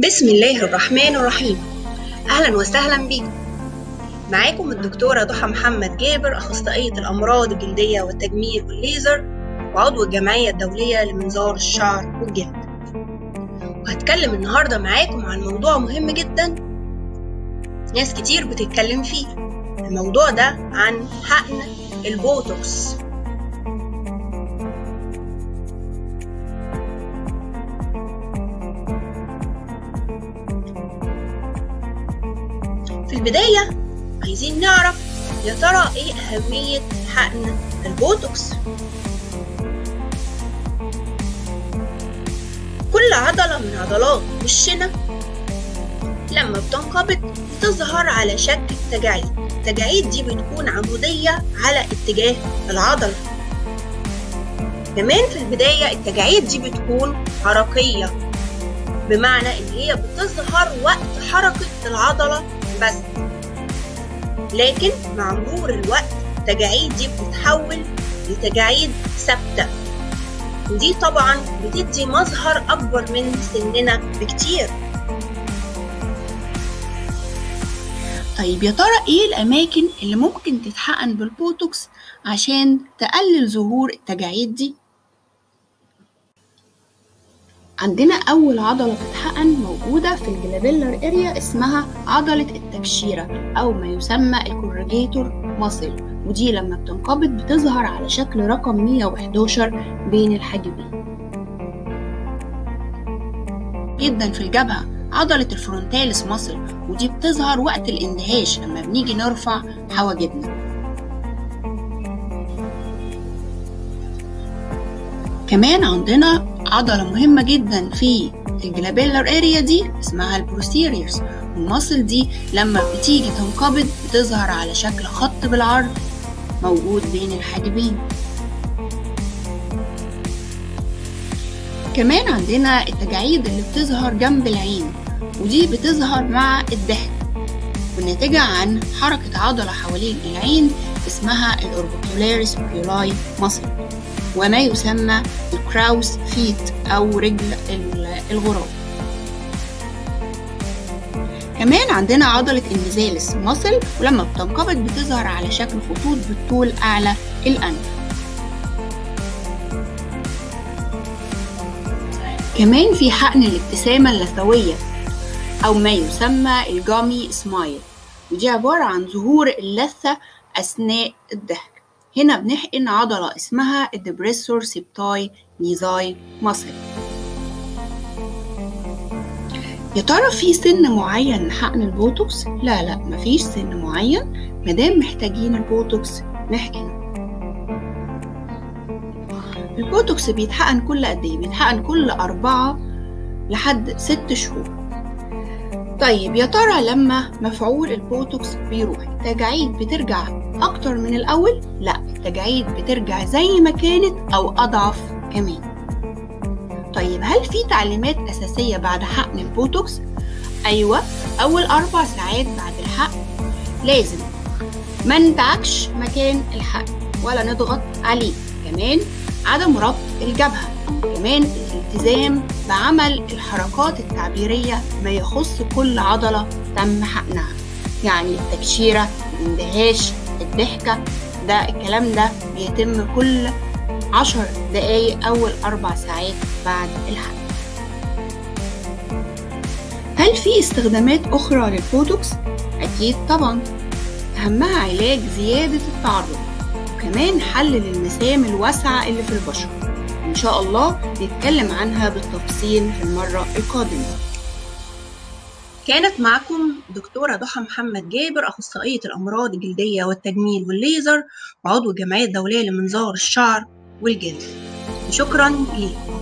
بسم الله الرحمن الرحيم أهلا وسهلا بكم معاكم الدكتورة ضحى محمد جابر أخصائية الأمراض الجلدية والتجميل والليزر وعضو الجمعية الدولية لمنظار الشعر والجلد وهتكلم النهاردة معاكم عن موضوع مهم جدا ناس كتير بتتكلم فيه الموضوع ده عن حقن البوتوكس في البداية عايزين نعرف يا ترى ايه أهمية حقن البوتوكس كل عضلة من عضلات وشنا لما بتنقبض بتظهر على شكل تجاعيد التجاعيد دي بتكون عمودية على اتجاه العضلة كمان في البداية التجاعيد دي بتكون حركية بمعنى ان هي بتظهر وقت حركة العضلة بس لكن مع مرور الوقت التجاعيد دي بتتحول لتجاعيد ثابتة ودي طبعا بتدي مظهر أكبر من سننا بكتير طيب يا ترى ايه الاماكن اللي ممكن تتحقن بالبوتوكس عشان تقلل ظهور التجاعيد دي عندنا اول عضله تتحقن موجوده في الجلابيلر اريا اسمها عضله التبشيره او ما يسمى الكورجيتور ماسل ودي لما بتنقبض بتظهر على شكل رقم 111 بين الحاجبين جدا في الجبهه عضلة الفرونتاليس ماسل ودي بتظهر وقت الاندهاش لما بنيجي نرفع حواجبنا كمان عندنا عضلة مهمة جدا في الجلابيلر اريا دي اسمها البروستيريورز والماسل دي لما بتيجي تنقبض بتظهر على شكل خط بالعرض موجود بين الحاجبين كمان عندنا التجاعيد اللي بتظهر جنب العين ودي بتظهر مع الضحك والناتجة عن حركة عضلة حوالين العين اسمها الأوربيكولاريس بيولاي ماسل وما يسمى الكراوس فيت أو رجل الغراب كمان عندنا عضلة النزالس ماسل ولما بتنقبض بتظهر على شكل خطوط بالطول أعلى الأنف كمان في حقن الابتسامة اللثوية أو ما يسمى الجامي سمايل ودي عبارة عن ظهور اللثة أثناء الضحك هنا بنحقن عضلة اسمها الدبريسور سيبتاي نيزاي ماسل يا ترى في سن معين لحقن البوتوكس؟ لا لا مفيش سن معين مادام محتاجين البوتوكس نحقنه البوتوكس بيتحقن كل قد ايه؟ بيتحقن كل أربعة لحد ست شهور طيب يا ترى لما مفعول البوتوكس بيروح التجاعيد بترجع أكتر من الأول؟ لا التجاعيد بترجع زي ما كانت أو أضعف كمان طيب هل في تعليمات أساسية بعد حقن البوتوكس؟ أيوة أول أربع ساعات بعد الحقن لازم ما ندعكش مكان الحقن ولا نضغط عليه كمان عدم ربط الجبهة كمان الالتزام بعمل الحركات التعبيرية ما يخص كل عضلة تم حقنها يعني التبشيرة الاندهاش الضحكة ده الكلام ده بيتم كل عشر دقايق أول أربع ساعات بعد الحقن هل في استخدامات أخرى للبوتوكس؟ أكيد طبعا أهمها علاج زيادة التعرض وكمان حل للمسام الواسعة اللي في البشرة إن شاء الله نتكلم عنها بالتفصيل في المرة القادمة كانت معكم دكتورة ضحى محمد جابر أخصائية الأمراض الجلدية والتجميل والليزر وعضو الجمعية الدولية لمنظار الشعر والجلد شكرا لكم